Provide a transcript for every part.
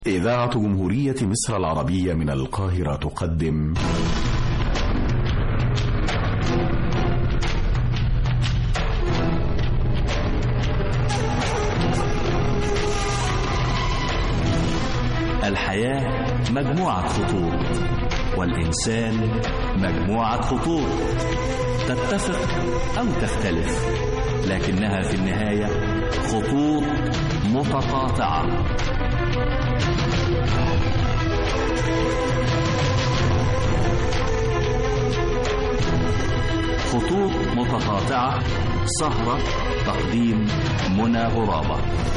إذاعة جمهورية مصر العربية من القاهرة تقدم الحياة مجموعة خطوط والإنسان مجموعة خطوط تتفق أو تختلف لكنها في النهاية خطوط متقاطعة خطوط متقاطعة سهرة تقديم منى غرابة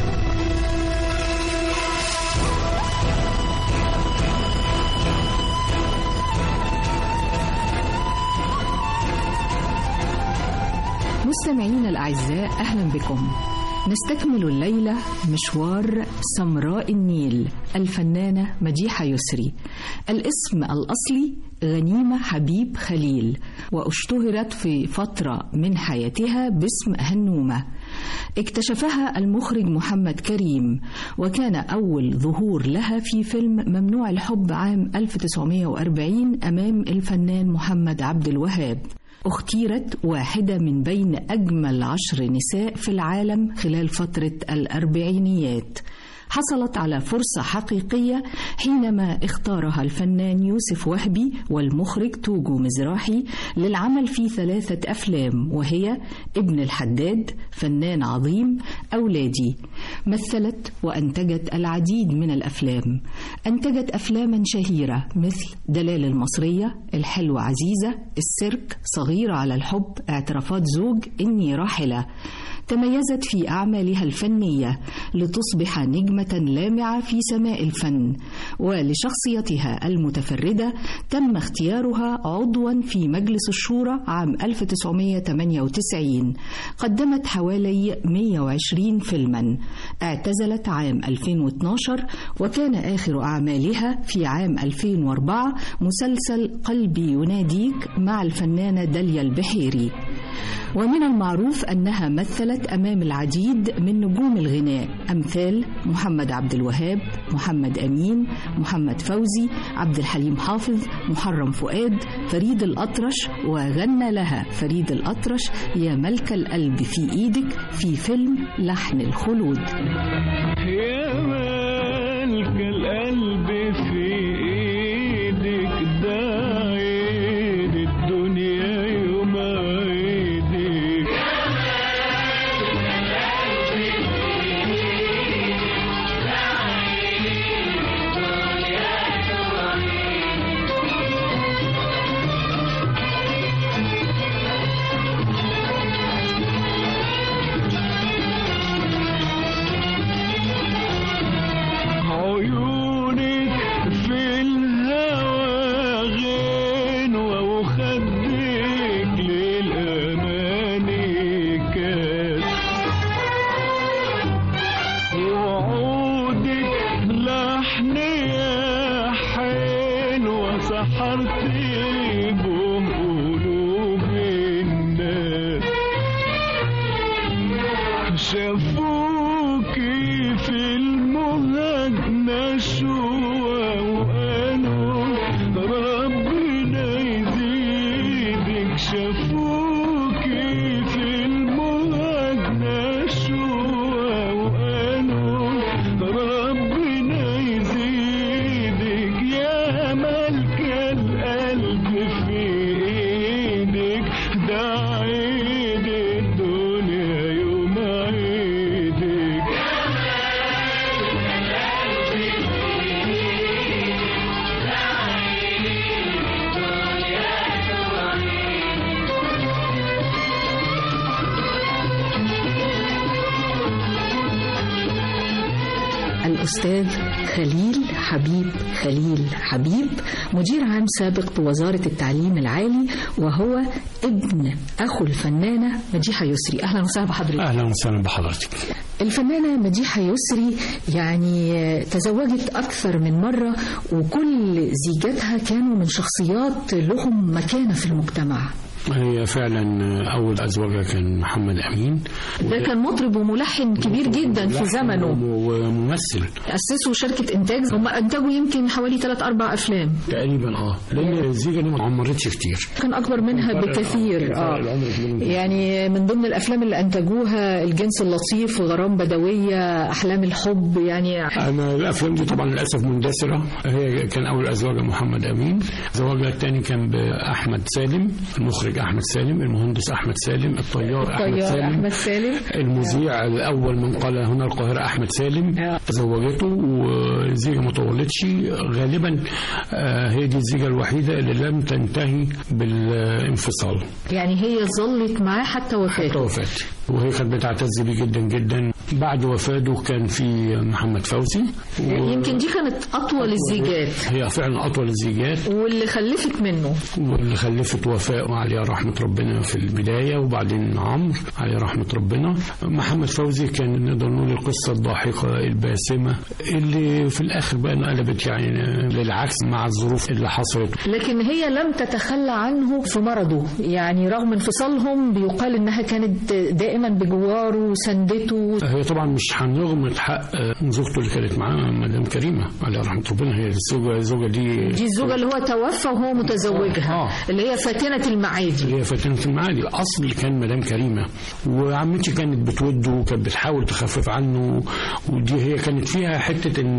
مستمعينا الأعزاء أهلا بكم نستكمل الليلة مشوار سمراء النيل الفنانة مديحة يسري الاسم الأصلي غنيمة حبيب خليل واشتهرت في فترة من حياتها باسم هنومة اكتشفها المخرج محمد كريم وكان أول ظهور لها في فيلم ممنوع الحب عام 1940 أمام الفنان محمد عبد الوهاب اختيرت واحدة من بين أجمل عشر نساء في العالم خلال فترة الأربعينيات حصلت على فرصة حقيقية حينما اختارها الفنان يوسف وهبي والمخرج توجو مزراحي للعمل في ثلاثة أفلام وهي ابن الحداد فنان عظيم أولادي مثلت وأنتجت العديد من الأفلام أنتجت أفلاما شهيرة مثل دلال المصرية الحلوة عزيزة السيرك صغيرة على الحب اعترافات زوج إني راحلة تميزت في أعمالها الفنية لتصبح نجمة لامعة في سماء الفن ولشخصيتها المتفردة تم اختيارها عضوا في مجلس الشورى عام 1998 قدمت حوالي 120 فيلما اعتزلت عام 2012 وكان آخر أعمالها في عام 2004 مسلسل قلبي يناديك مع الفنانة داليا البحيري ومن المعروف أنها مثلت أمام العديد من نجوم الغناء أمثال محمد عبد الوهاب محمد أمين محمد فوزي عبد الحليم حافظ محرم فؤاد فريد الأطرش وغنى لها فريد الأطرش يا ملك القلب في إيدك في فيلم لحن الخلود يا ملك القلب في ايدك ده عيد الدنيا يوم عيدك عيونك في الهوى غنوة وخدك للأماني كاس وعودك لحن يا حلوة سحرتي بهم قلوب الناس شافوكي في المهجنة شوى وقالوا ربنا يزيدك شافوكي في المهجنة شوى وقالوا ربنا يزيدك يا ملك القلب في ايدك ده عيد الدنيا يوم عيدك الأستاذ خليل حبيب خليل حبيب مدير عام سابق بوزارة التعليم العالي وهو ابن أخو الفنانة مديحة يسري أهلا وسهلا بحضرتك اهلا وسهلا بحضرتك الفنانة مديحة يسري يعني تزوجت أكثر من مرة وكل زيجاتها كانوا من شخصيات لهم مكانة في المجتمع هي فعلا أول أزواجها كان محمد أمين ده كان مطرب وملحن كبير جدا في زمنه وممثل أسسوا شركة إنتاج هم أنتجوا يمكن حوالي 3 أربع أفلام تقريبا اه لأن الزيجة دي ما عمرتش كتير كان أكبر منها بكثير اه يعني من ضمن الأفلام اللي أنتجوها الجنس اللطيف غرام بدوية أحلام الحب يعني أنا الأفلام دي طبعا للأسف مندثرة هي كان أول أزواجها محمد أمين زواجها الثاني كان بأحمد سالم المخرج أحمد سالم المهندس أحمد سالم الطيار أحمد طيار سالم أحمد سالم المذيع الأول من قال هنا القاهرة أحمد سالم آه. زوجته والزيجة ما طولتش غالبا آه، هي دي الزيجة الوحيدة اللي لم تنتهي بالانفصال يعني هي ظلت معاه حتى حتى وفاته وفاته وهي كانت بتعتز بيه جدا جدا بعد وفاته كان في محمد فوزي و- يمكن دي كانت أطول الزيجات هي فعلا أطول الزيجات واللي خلفت منه واللي خلفت وفاء عليها رحمة ربنا في البداية وبعدين عمرو عليه رحمة ربنا محمد فوزي كان نقدر نقول القصة الضاحكة الباسمة اللي في الآخر بقى انقلبت يعني للعكس مع الظروف اللي حصلت لكن هي لم تتخلى عنه في مرضه يعني رغم انفصالهم بيقال انها كانت دائما بجواره وسندته هي طبعا مش هنغمض حق زوجته اللي كانت معاه مدام كريمة عليها رحمة ربنا هي الزوجة الزوجة دي دي الزوجة اللي هو توفى وهو متزوجها آه. اللي هي فاتنة المعادي اللي هي فاتنة المعادي الأصل كان مدام كريمة وعمتي كانت بتوده وكانت بتحاول تخفف عنه ودي هي كانت فيها حتة إن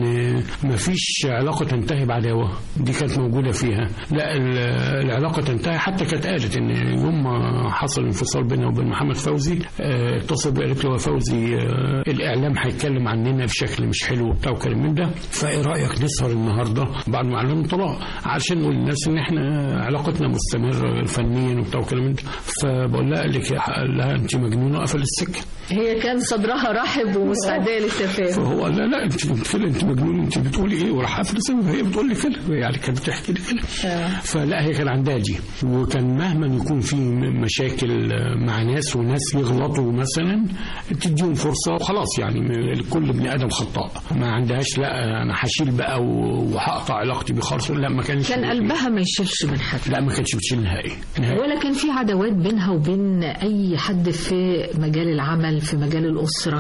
مفيش علاقة تنتهي بعداوة دي كانت موجودة فيها لا ال- العلاقة تنتهي حتى كانت قالت إن يوم ما حصل انفصال بينها وبين محمد فوزي آه، اتصل بي قالت له يا فوزي آه، الإعلام هيتكلم عننا بشكل مش حلو وبتاع وكلام من ده فإيه رأيك نسهر النهاردة بعد ما أعلنوا الطلاق علشان نقول للناس إن إحنا علاقتنا مستمرة فنيا وبتاع وكلام من ده فبقول لها قال لك قال لها أنت مجنونة قفل السكة هي كان صدرها رحب ومستعدة للتفاهم فهو قال لا لا انت بتقولي انت مجنون انت بتقولي ايه وراح قافل السكة هي بتقول لي كده يعني كانت بتحكي لي كده فلا هي كان عندها دي وكان مهما يكون في م- مشاكل مع ناس وناس يغلطوا مثلا تديهم فرصه وخلاص يعني م- كل ابن ادم خطاء ما عندهاش لا انا هشيل بقى و- وهقطع علاقتي بيه خالص لا ما كانش كان قلبها ما يشيلش من حد لا ما كانتش بتشيل نهائي نهائي ولا كان في عداوات بينها وبين اي حد في مجال العمل في مجال الاسره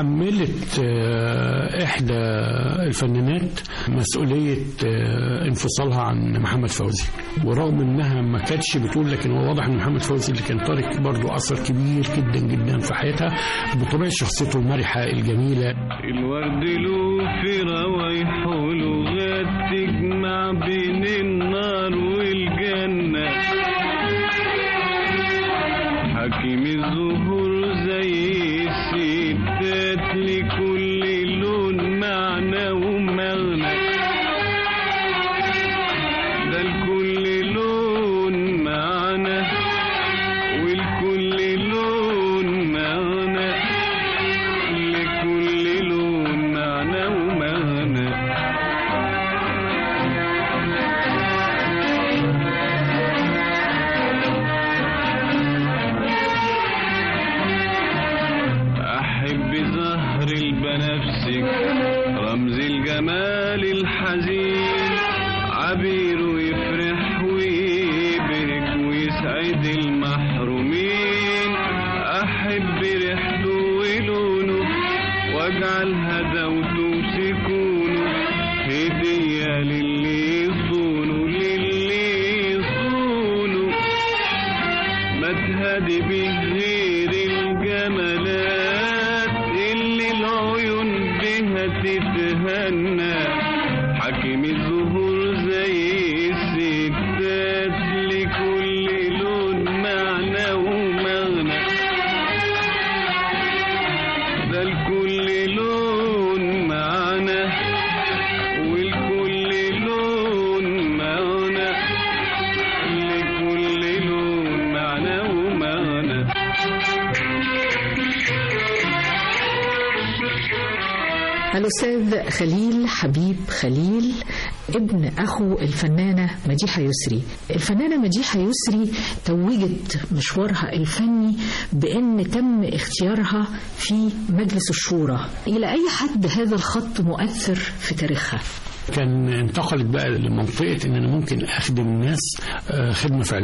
حملت آه، إحدى الفنانات مسؤولية آه، انفصالها عن محمد فوزي ورغم إنها ما كانتش بتقول لكن هو واضح إن محمد فوزي اللي كان تارك برضه أثر كبير جدا جدا في حياتها بطبيعة شخصيته المرحة الجميلة الورد له في روايح ولغات تجمع بين النار والجنة حكيم الزهور زي الستات لكل لون معنى ومغنى ده لكل لون معنى ولكل لون معنى لكل لون معنى ومغنى أحب زهر البنفسج رمز الجمال الحزين عبير ويفرح ويبهج ويسعد المحرومين أحب ريحته ولونه واجعل هدوته وسكونه هدية للي يصونه للي يصونه ما تهدي به غير الجمالات اللي العيون بها تتهنى حكيم الزهور زي الستات لكل لون معنى ومغنى ده لكل لون معنى ولكل لون معنى لكل لون معنى ومعنى الأستاذ خليل حبيب خليل ابن أخو الفنانة مديحة يسري الفنانة مديحة يسري توجت مشوارها الفني بأن تم اختيارها في مجلس الشورى إلى أي حد هذا الخط مؤثر في تاريخها كان انتقلت بقى لمنطقة ان انا ممكن اخدم الناس آه، خدمة فعلية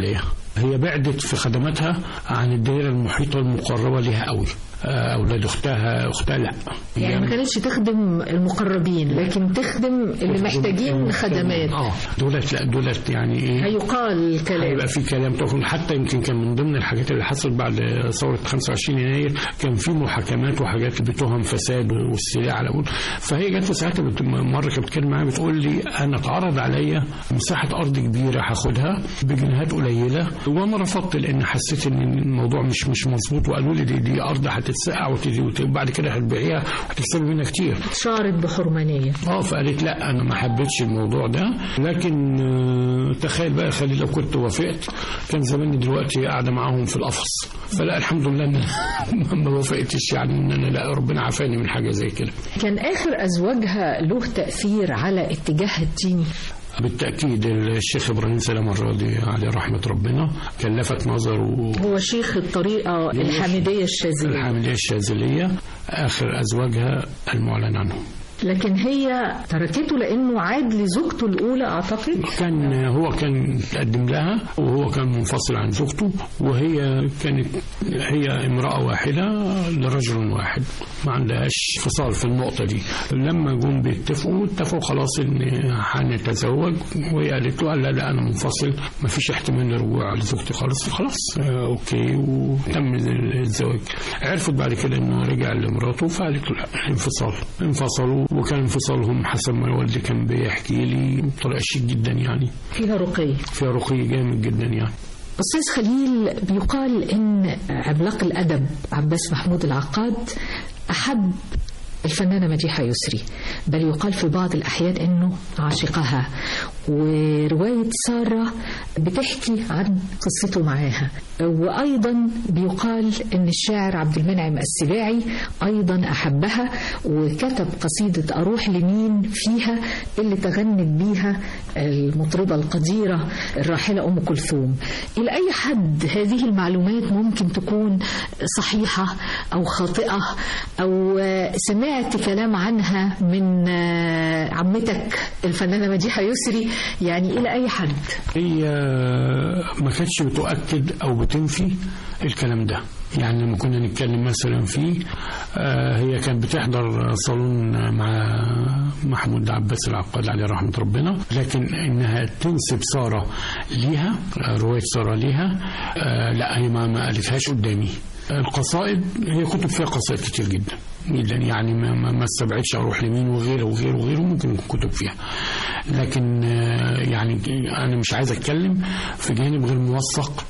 هي بعدت في خدماتها عن الدائرة المحيطة المقربة لها قوي آه، أولاد أختها أختها لا يعني ما كانتش تخدم المقربين لكن تخدم اللي محتاجين خدمات اه دولت لا دولت يعني ايه هيقال كلام هيبقى في كلام طبعا حتى يمكن كان من ضمن الحاجات اللي حصلت بعد ثوره 25 يناير كان في محاكمات وحاجات بتهم فساد واستيلاء على أول فهي جت في ساعتها بت- مره كانت بتتكلم معايا بتقول لي انا اتعرض عليا مساحه ارض كبيره هاخدها بجنيهات قليله وانا رفضت لان حسيت ان الموضوع مش مش مظبوط وقالوا لي دي, دي ارض هتتسقع وتدي- وت- وبعد كده هتبيعيها وهتكسبي منها كتير شعرت بحرمانية اه فقالت لا انا ما حبيتش الموضوع ده لكن آه، تخيل بقى يا خالد لو كنت وافقت كان زماني دلوقتي قاعده معاهم في القفص فلا الحمد لله ان أنا ما وافقتش يعني ان انا لا ربنا عافاني من حاجه زي كده كان آخر أزواجها له تأثير على اتجاهها الديني بالتاكيد الشيخ ابراهيم سلام الراضي عليه رحمه ربنا كان لفت نظره هو شيخ الطريقة الحامدية الشاذلية الحامليه الشاذليه اخر ازواجها المعلن عنهم لكن هي تركته لأنه عاد لزوجته الأولى أعتقد كان هو كان تقدم لها وهو كان منفصل عن زوجته وهي كانت هي امرأة واحدة لرجل واحد ما عندهاش فصال في النقطة دي لما جم بيتفقوا اتفقوا خلاص ان هنتزوج وهي قالت له قال لا لا انا منفصل ما فيش احتمال للرجوع لزوجتي خالص خلاص آه، اوكي وتم الزواج عرفت بعد كده انه رجع لمراته فقالت له لا انفصال انفصلوا وكان انفصالهم حسب ما والدي كان بيحكي لي بطريقه شيك جدا يعني فيها رقي فيها رقي جامد جدا يعني أستاذ خليل بيقال إن عملاق الأدب عباس محمود العقاد أحب الفنانة مديحة يسري بل يقال في بعض الأحيان أنه عاشقها ورواية سارة بتحكي عن قصته معاها وأيضا بيقال أن الشاعر عبد المنعم السباعي أيضا أحبها وكتب قصيدة أروح لمين فيها اللي تغنت بيها المطربة القديرة الراحلة أم كلثوم إلى أي حد هذه المعلومات ممكن تكون صحيحة أو خاطئة أو سمعت كلام عنها من عمتك الفنانة مديحة يسري يعني إلى أي حد هي ما كانتش بتؤكد او بتنفي الكلام ده يعني لما كنا نتكلم مثلا فيه آه، هي كانت بتحضر صالون مع محمود عباس العقاد عليه رحمه ربنا لكن انها تنسب ساره ليها آه، روايه ساره ليها آه، لا هي ما ما قالتهاش قدامي القصائد هي كتب فيها قصائد كتير جدا جدا يعني ما ما, ما استبعدش اروح لمين وغيره وغيره وغيره ممكن يكون كتب فيها لكن آه، يعني انا مش عايز اتكلم في جانب غير موثق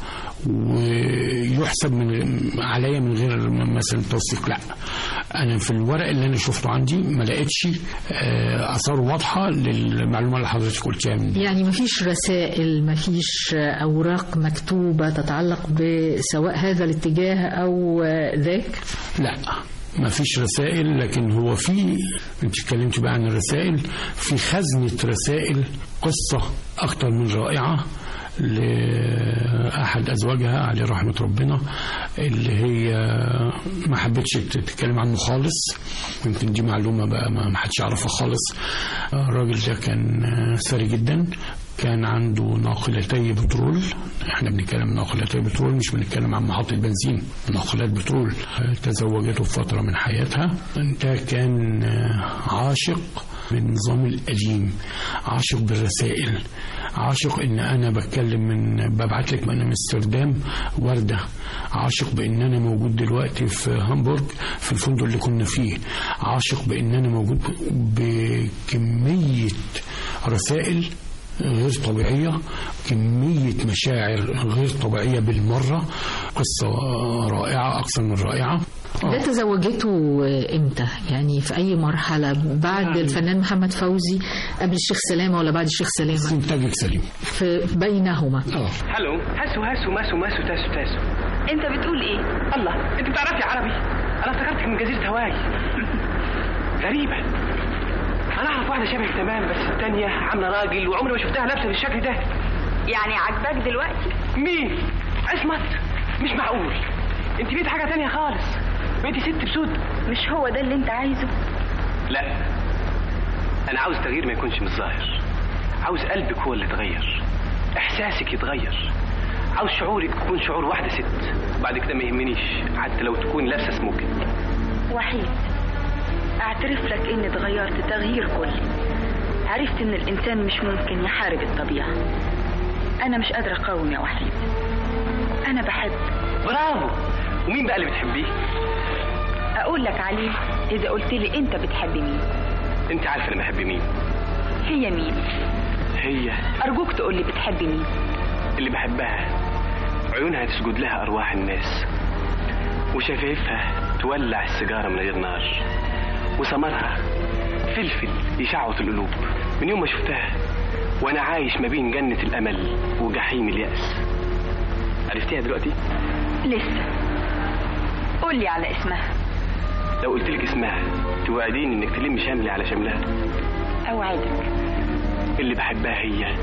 ويحسب من غ- عليا من غير م- مثلا توثيق لا انا في الورق اللي انا شفته عندي ما لقيتش آه، اثار واضحه للمعلومه اللي حضرتك قلتيها من دي يعني مفيش رسائل مفيش أوراق مكتوبة تتعلق بسواء هذا الاتجاه أو ذاك لا ما فيش رسائل لكن هو في انت اتكلمت بقى عن الرسائل في خزنة رسائل قصة أكتر من رائعة لأحد أزواجها عليه رحمة ربنا اللي هي ما حبتش تتكلم عنه خالص يمكن دي معلومة بقى ما ما حدش يعرفها خالص الراجل ده كان ثري جدا كان عنده ناقلتي بترول احنا بنتكلم ناقلتي بترول مش بنتكلم عن محطة بنزين ناقلات بترول آه، تزوجته في فترة من حياتها ده كان آه، عاشق بالنظام القديم عاشق بالرسائل عاشق ان انا بتكلم من ببعت لك من امستردام ورده عاشق بان انا موجود دلوقتي في هامبورج في الفندق اللي كنا فيه عاشق بان انا موجود بكميه رسائل غير طبيعية كمية مشاعر غير طبيعية بالمرة قصة رائعة أكثر من رائعة ده تزوجته امتى يعني في اي مرحله بعد يعني- الفنان محمد فوزي قبل الشيخ سلامه ولا بعد الشيخ سلامه إنتاجك سليم في بينهما اه هلو هسو هسو ماسو ماسو تاسو تاسو انت بتقول ايه الله انت بتعرفي عربي انا افتكرتك من جزيره هواي غريبه انا اعرف واحده شبهك تمام بس الثانيه عامله راجل وعمري ما شفتها لابسه بالشكل ده يعني عاجباك دلوقتي مين عصمت مش معقول انت بقيت حاجه تانية خالص بقيتي ست بسود مش هو ده اللي انت عايزه لا انا عاوز تغيير ما يكونش من الظاهر عاوز قلبك هو اللي يتغير احساسك يتغير عاوز شعورك يكون شعور واحده ست بعد كده ما يهمنيش حتى لو تكون لابسه سموكي وحيد اعترف لك اني اتغيرت تغيير كلي عرفت ان الانسان مش ممكن يحارب الطبيعه انا مش قادره اقاوم يا وحيد انا بحب برافو ومين بقى اللي بتحبيه اقول لك عليه اذا قلت لي انت بتحب مين انت عارفه انا بحب مين هي مين هي ارجوك تقول لي بتحب مين اللي بحبها عيونها تسجد لها ارواح الناس وشفايفها تولع السيجاره من غير نار وثمرها فلفل يشعوط القلوب من يوم ما شفتها وانا عايش ما بين جنه الامل وجحيم الياس عرفتيها دلوقتي لسه قول لي على اسمها لو قلت لك اسمها توعديني انك تلم شملي على شملها اوعدك اللي بحبها هي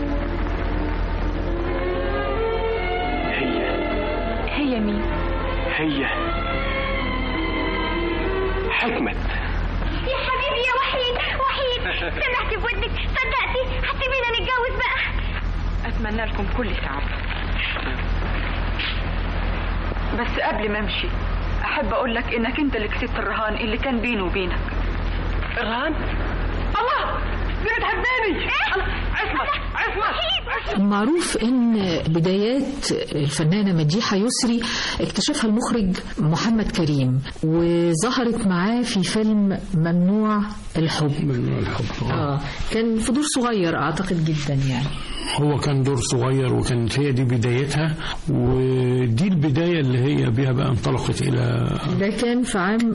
هي هي مين هي حكمت يا حبيبي يا وحيد وحيد سمعت بودنك صدقتي هتسيبينا نتجوز بقى اتمنى لكم كل سعاده بس قبل ما امشي احب اقول لك انك انت اللي كسبت الرهان اللي كان بيني وبينك الرهان الله دي بتحبني عصمت عصمت معروف ان بدايات الفنانه مديحه يسري اكتشفها المخرج محمد كريم وظهرت معاه في فيلم ممنوع الحب من الحب آه. اه كان في دور صغير اعتقد جدا يعني هو كان دور صغير وكانت هي دي بدايتها ودي البداية اللي هي بيها بقى انطلقت إلى ده كان في عام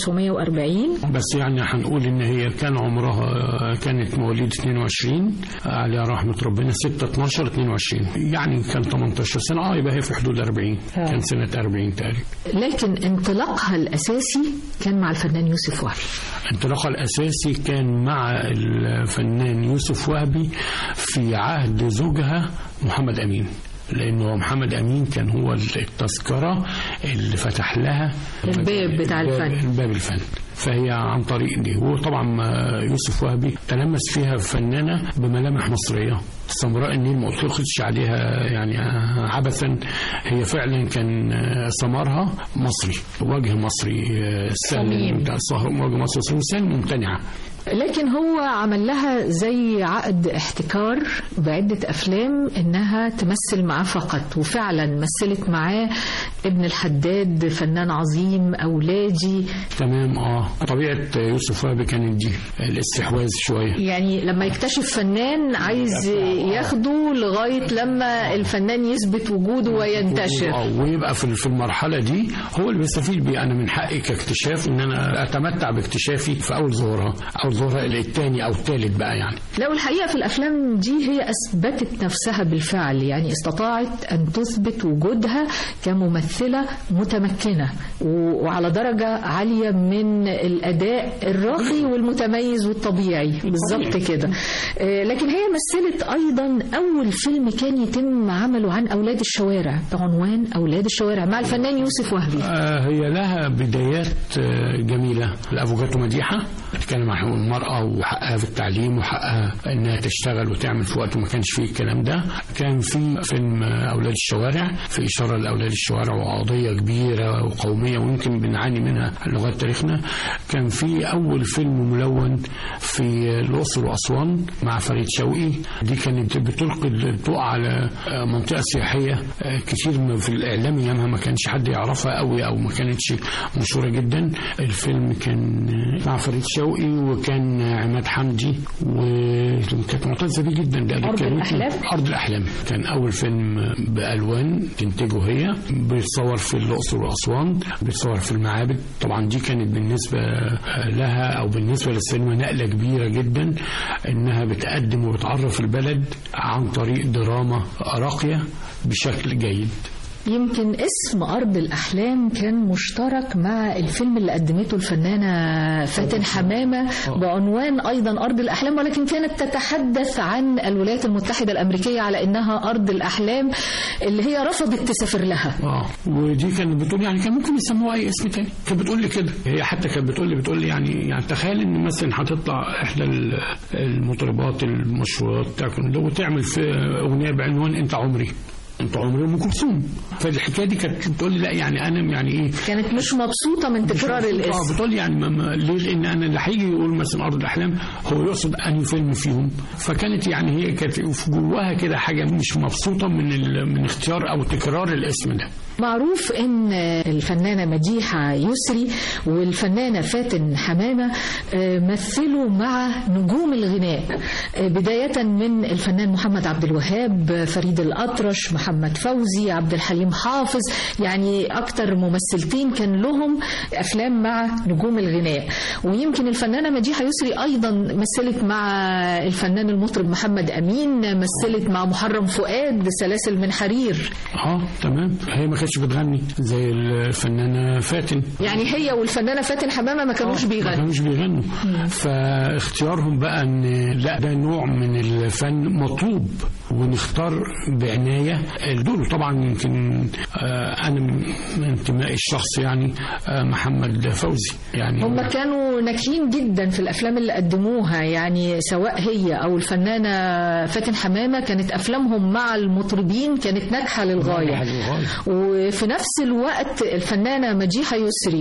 1940 بس يعني هنقول إن هي كان عمرها كانت مواليد 22 على رحمة ربنا 6 12 22 يعني كان 18 سنة اه يبقى هي في حدود 40 آه. كان سنة 40 تقريبا لكن انطلاقها الاساسي كان مع الفنان يوسف وهبي انطلاقها الأساسي كان مع الفنان يوسف وهبي في عهد زوجها محمد أمين لأنه محمد أمين كان هو التذكرة اللي فتح لها الباب بتاع الباب- الفن. الباب الفن فهي عن طريق دي وطبعا آه، يوسف وهبي تلمس فيها فنانة بملامح مصرية سمراء النيل ما اطلقتش عليها يعني آه، عبثا هي فعلا كان آه، ثمرها مصري وجه مصري آه، سهل صميم. ممتع- صه- وجه مصري صميم، سهل ممتنعة لكن هو عمل لها زي عقد احتكار بعدة أفلام إنها تمثل معاه فقط وفعلا مثلت معاه ابن الحداد فنان عظيم أولادي تمام اه طبيعة يوسف وهبي كانت دي الاستحواذ شوية يعني لما يكتشف فنان عايز ياخده لغاية لما الفنان يثبت وجوده وينتشر اه ويبقى في في المرحله دي هو اللي بيستفيد بيه انا من حقي كاكتشاف ان انا اتمتع باكتشافي في اول ظهورها اول ظهورها الثاني او الثالث بقى يعني لو الحقيقة في الأفلام دي هي أثبتت نفسها بالفعل يعني استطاعت أن تثبت وجودها كممثلة متمكنة و- وعلى درجة عالية من الأداء الراقي والمتميز والطبيعي بالظبط كده آه، لكن هي مثلت أيضا أول فيلم كان يتم عمله عن أولاد الشوارع بعنوان أولاد الشوارع مع الفنان يوسف وهبي آه هي لها بدايات آه جميله الافوكاتو مديحه بتتكلم عن حقوق المراه وحقها في التعليم وحقها انها تشتغل وتعمل في وقت ما كانش فيه الكلام ده كان في فيلم آه، اولاد الشوارع في اشاره لاولاد الشوارع وقضيه كبيره وقوميه ويمكن بنعاني منها لغايه تاريخنا كان في اول فيلم ملون في الاقصر واسوان مع فريد شوقي دي كانت بتلقي الضوء على آه، منطقه سياحيه آه، كتير من- في الاعلام ايامها ما كانش حد يعرفها قوي او ما كانتش مشهوره جدا الفيلم كان آه، مع فريد شوقي وكان آه، عماد حمدي وكانت معتزه بيه جدا ده أرض كان- الأحلام؟ ارض الاحلام كان اول فيلم بالوان تنتجه هي بيتصور في الاقصر واسوان بيتصور في المعابد طبعا دي كانت بالنسبه لها او بالنسبه للسينما نقله كبيره جدا انها بتقدم وبتعرف البلد عن طريق دراما راقيه بشكل جيد يمكن اسم أرض الأحلام كان مشترك مع الفيلم اللي قدمته الفنانة فاتن حمامة بعنوان أيضا أرض الأحلام ولكن كانت تتحدث عن الولايات المتحدة الأمريكية على إنها أرض الأحلام اللي هي رفضت تسافر لها اه ودي كانت بتقول يعني كان ممكن يسموها اي اسم تاني كانت بتقول لي كده هي حتى كانت بتقول لي بتقول لي يعني يعني تخيل ان مثلا هتطلع احدى ال- المطربات المشهورات بتاعكم ده وتعمل في اغنيه بعنوان انت عمري انت عمري ام كلثوم فالحكايه دي كانت بتقول لي لا يعني انا يعني ايه كانت مش مبسوطة من تكرار اه الاسم بتقول لي يعني ما ما ليه لان انا اللي هيجي يقول مثلا ارض الاحلام هو يقصد انهي فيلم فيهم فكانت يعني هي كانت في جواها كده حاجه مش مبسوطه من ال... من اختيار او تكرار الاسم ده معروف ان الفنانة مديحة يسري والفنانة فاتن حمامة آه، مثلوا مع نجوم الغناء آه، بداية من الفنان محمد عبد الوهاب آه، فريد الأطرش محمد فوزي عبد الحليم حافظ يعني أكتر ممثلتين كان لهم أفلام مع نجوم الغناء ويمكن الفنانة مديحة يسري أيضا مثلت مع الفنان المطرب محمد أمين مثلت مع محرم فؤاد سلاسل من حرير اه تمام هي ما كانتش بتغني زي الفنانه فاتن يعني هي والفنانة فاتن حمامة ما كانوش ما بيغنوا كانوش بيغنوا فاختيارهم بقى ان لا ده نوع من الفن مطلوب ونختار بعنايه دول طبعا يمكن آه، انا من انتمائي الشخصي يعني آه، محمد فوزي يعني هم كانوا ناجحين جدا في الافلام اللي قدموها يعني سواء هي او الفنانه فاتن حمامه كانت افلامهم مع المطربين كانت ناجحه للغايه للغاية. وفي نفس الوقت الفنانه مديحه يسري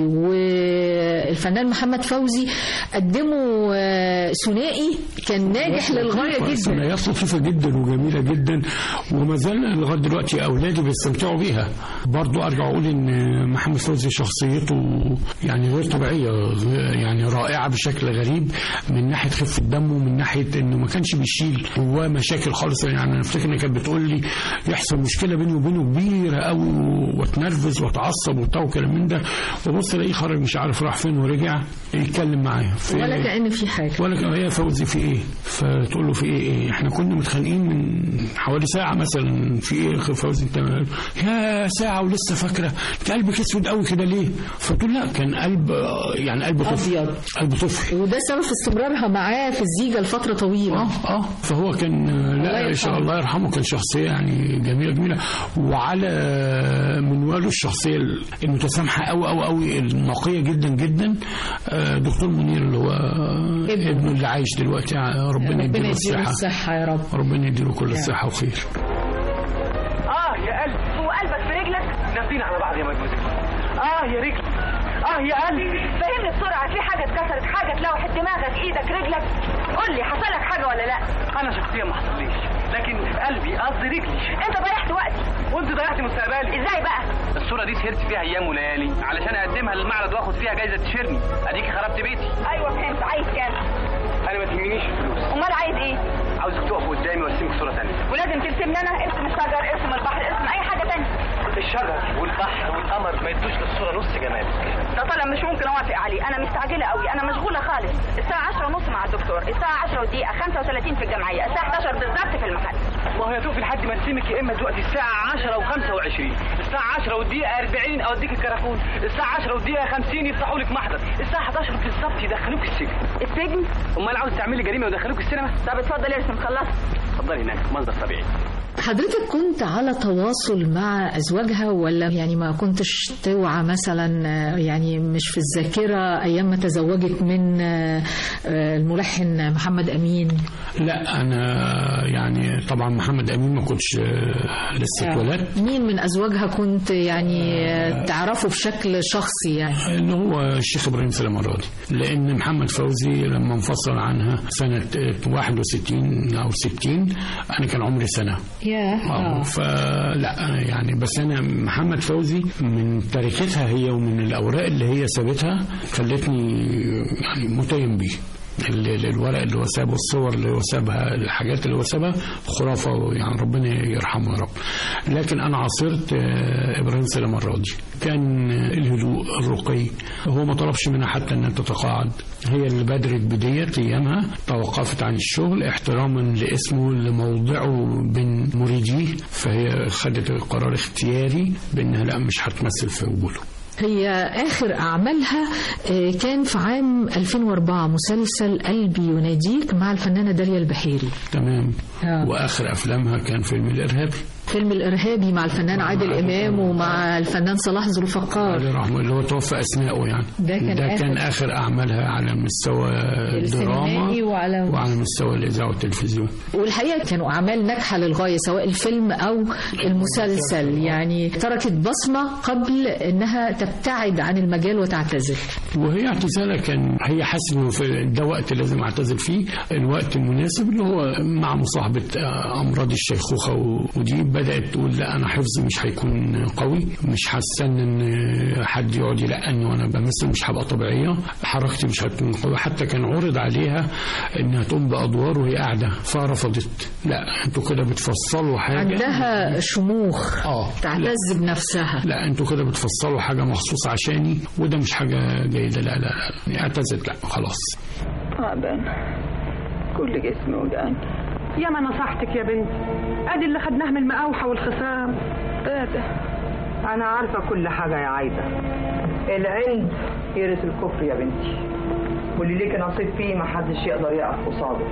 والفنان محمد فوزي قدموا آه، ثنائي كان ناجح للغايه جدا ثنائيات لطيفه جدا وجميله جدا وما زال لغايه دلوقتي اولادي بيستمتعوا بيها برضو ارجع اقول ان محمد فوزي شخصيته يعني غير طبيعيه غ- يعني رائعه بشكل غريب من ناحيه خفه دمه ومن ناحيه انه ما كانش بيشيل جواه مشاكل خالص يعني انا افتكر ان كانت بتقول لي يحصل مشكله بيني وبينه كبيره قوي واتنرفز واتعصب وبتاع وكلام من ده وبص الاقيه خرج مش عارف راح فين ورجع يتكلم معايا في ولا كان في حاجه ولا كان يا فوزي في ايه فتقول له في ايه, إيه؟ احنا كنا متخانقين من حوالي ساعه مثلا في ايه يا أخي فوزي انت يا ساعه ولسه فاكره انت قلبك اسود قوي كده ليه فتقول لا كان قلب آه، يعني قلب طفل أبيض. قلب طفل وده سبب في استمرارها معاه في الزيجه لفتره طويله اه اه فهو كان آه، الله لا ان شاء يرحمه. الله يرحمه كان شخصيه يعني جميله جميله وعلى منواله الشخصيه المتسامحه قوي قوي قوي النقيه جدا جدا آه، دكتور منير اللي هو ابنه. ابنه اللي عايش دلوقتي آه، ربنا ربنا يديله يديله الصحه الصحه يا رب ربنا يديله كل الصحة وخير اه يا قلب هو قلبك في رجلك نافين على بعض يا مجوزة اه يا رجل اه يا قلب فهمني بسرعه في حاجه اتكسرت حاجه اتلوحت دماغك ايدك رجلك قول لي حصل لك حاجه ولا لا انا شخصيا ما حصليش لكن قلبي قصدي رجلي انت ضيعت وقتي وانت ضيعت مستقبلي ازاي بقى الصورة دي سهرت فيها ايام وليالي علشان اقدمها للمعرض واخد فيها جايزة تشيرني اديكي خربت بيتي ايوه فهمت عايز كام انا ما تهمنيش الفلوس امال عايز ايه عاوزك تقف قدامي وارسمك صورة تانية ولازم ترسمني انا ارسم الشجر ارسم البحر ارسم اي حاجه تانية الشجر والبحر والقمر ما يدوش للصورة نص جمال ده طلب مش ممكن اوافق عليه انا مستعجله قوي انا مشغوله خالص الساعه 10 ونص مع الدكتور الساعه 10 ودقيقه 35 في الجمعيه الساعه 11 بالظبط في المحل ما هو يا توفي لحد ما ارسمك يا اما دلوقتي الساعة 10 و25 الساعة 10 والدقيقة 40 اوديك الكراكون الساعة 10 والدقيقة 50 يفتحوا لك محضر الساعة 11 بالظبط يدخلوك السجن السجن امال عاوز تعملي جريمة ويدخلوك السينما طب اتفضل ارسم خلصت اتفضلي هناك منظر طبيعي حضرتك كنت على تواصل مع أزواجها ولا يعني ما كنتش توعى مثلا آه، يعني مش في الذاكرة أيام ما تزوجت من آه، آه، الملحن محمد أمين لا أنا يعني طبعا محمد أمين ما كنتش آه، لسه اتولدت مين من أزواجها كنت يعني آه، تعرفه بشكل شخصي يعني اللي هو الشيخ إبراهيم سلام الراضي لأن محمد فوزي لما انفصل عنها سنة آه، 61 أو 60 أنا كان عمري سنة اه فلا يعني بس انا محمد فوزي من تاريخها هي ومن الاوراق اللي هي سابتها خلتني يعني متيم بيه ال- ال- الورق اللي هو سابه الصور اللي هو سابها الحاجات اللي هو سابها خرافه يعني ربنا يرحمه يا رب لكن انا عاصرت آه، ابراهيم سلام الراضي كان الهدوء الرقي هو ما طلبش منها حتى انها تتقاعد هي اللي بدرت بديت ايامها توقفت عن الشغل احتراما لاسمه لموضعه بين مريديه فهي خدت القرار اختياري بانها لا مش هتمثل في وجوده هي آخر أعمالها آه، كان في عام 2004 مسلسل قلبي يناديك مع الفنانة داليا البحيري تمام آه. واخر افلامها كان فيلم الارهابي فيلم الإرهابي مع الفنان عادل إمام ومع الفنان صلاح ذو الفقار الله يرحمه اللي هو توفى اثناءه يعني ده كان ده كان آخر- اخر اعمالها على مستوى الدراما السينمائي وعلى وعلى مستوى الاذاعه والتلفزيون والحقيقة كانوا أعمال ناجحة للغاية سواء الفيلم أو المسلسل يعني تركت بصمة قبل أنها تبتعد عن المجال وتعتزل وهي اعتزالها كان هي حاسه انه في ده وقت لازم اعتزل فيه الوقت المناسب اللي هو مع مصاحبه آه، امراض الشيخوخه و- ودي بدات تقول لا انا حفظي مش هيكون قوي مش هستنى ان حد يقعد يلقني وانا بمثل مش هبقى طبيعيه حركتي مش هتكون قويه حتى كان عرض عليها انها تقوم بادوار وهي قاعده فرفضت لا انتوا كده بتفصلوا حاجه عندها شموخ اه تعتز بنفسها لا انتوا كده بتفصلوا حاجه مخصوص عشاني وده مش حاجه جيده لا لا لا اعتزلت لا خلاص تعبان كل جسمي وجعني يا ما نصحتك يا بنتي ادي اللي خدناه من المقاوحه والخصام ده أنا عارفة كل حاجة يا عايدة العلم يرث الكفر يا بنتي واللي ليك نصيب فيه محدش يقدر يقف قصاده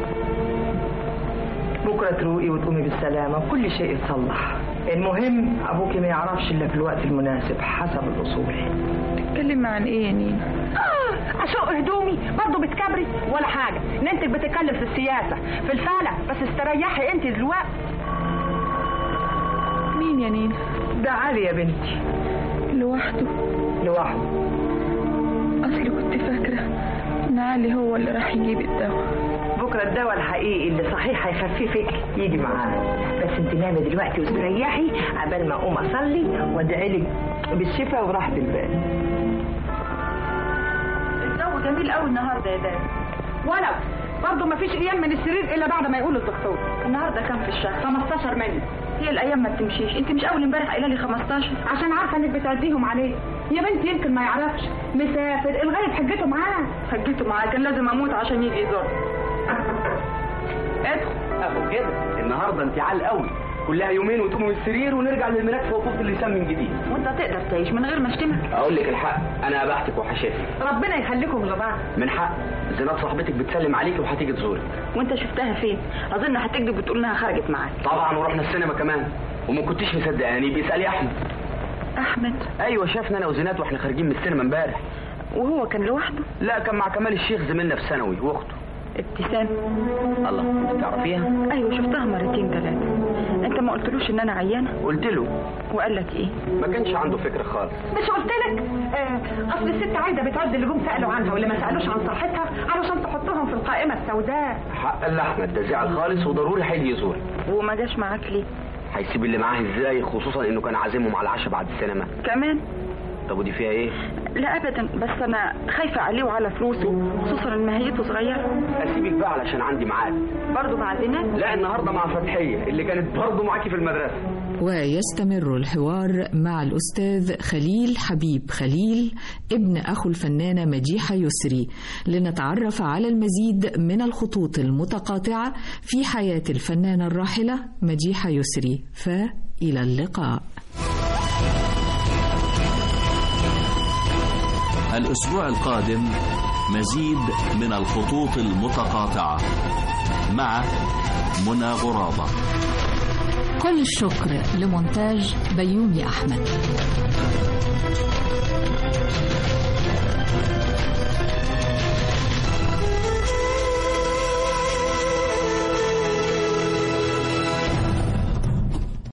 بكرة تروقي وتقومي بالسلامة وكل شيء يتصلح المهم أبوكي ما يعرفش إلا في الوقت المناسب حسب الأصول تتكلم عن ايه يا نينا اه اشق هدومي برضه بتكبري ولا حاجه ننتك بتتكلم في السياسه في الفلك بس استريحي انت دلوقتي مين يا نينا ده علي يا بنتي لوحده لوحده اصلي كنت فاكره ان علي هو اللي راح يجيب الدواء بكرة الدواء الحقيقي اللي صحيح هيخففك يجي معانا بس انت نامي دلوقتي واستريحي عبال ما اقوم اصلي وادعي لك بالشفاء وراحة البال الجو جميل قوي النهارده يا داد ولو برضه ما فيش ايام من السرير الا بعد ما يقول الدكتور النهارده كام في الشهر 15 مني هي الايام ما بتمشيش انت مش اول امبارح قايله لي 15 عشان عارفه انك بتعديهم عليه يا بنتي يمكن ما يعرفش مسافر الغايب حجته معاه حجته معاه كان لازم اموت عشان يجي يزور ادخل اهو كده النهارده انت عال قوي كلها يومين وتقومي من السرير ونرجع للملاك وقوف اللسان من جديد وانت تقدر تعيش من غير ما اشتمك اقول لك الحق انا ابحتك وحشاتك ربنا يخليكم لبعض من حق زينات صاحبتك بتسلم عليك وهتيجي تزورك وانت شفتها فين اظن هتكذب وتقول انها خرجت معاك طبعا ورحنا السينما كمان وما كنتيش مصدقاني بيسالي احمد احمد ايوه شافنا انا وزينات واحنا خارجين من السينما امبارح وهو كان لوحده لا كان مع كمال الشيخ زميلنا في ثانوي واخته ابتسام الله انت تعرفيها ايوه شفتها مرتين ثلاثه انت ما قلتلوش ان انا عيانه قلت له وقال لك ايه ما كانش عنده فكره خالص مش قلت لك آه اصل الست عايده بتعد اللي جم سالوا عنها واللي ما سالوش عن صحتها علشان تحطهم في القائمه السوداء حق احمد ده زعل خالص وضروري هيجي يزورك وما جاش معاك ليه هيسيب اللي معاه ازاي خصوصا انه كان عازمهم على العشاء بعد السينما كمان طب ودي فيها ايه لا ابدا بس انا خايفه عليه وعلى فلوسه خصوصا ان ماهيته صغيره اسيبك بقى علشان عندي ميعاد برضه مع زينات لا النهارده مع فتحيه اللي كانت برضه معاكي في المدرسه ويستمر الحوار مع الأستاذ خليل حبيب خليل ابن أخو الفنانة مديحة يسري لنتعرف على المزيد من الخطوط المتقاطعة في حياة الفنانة الراحلة مديحة يسري فإلى اللقاء الأسبوع القادم مزيد من الخطوط المتقاطعة مع منى غرابة كل الشكر لمونتاج بيومي أحمد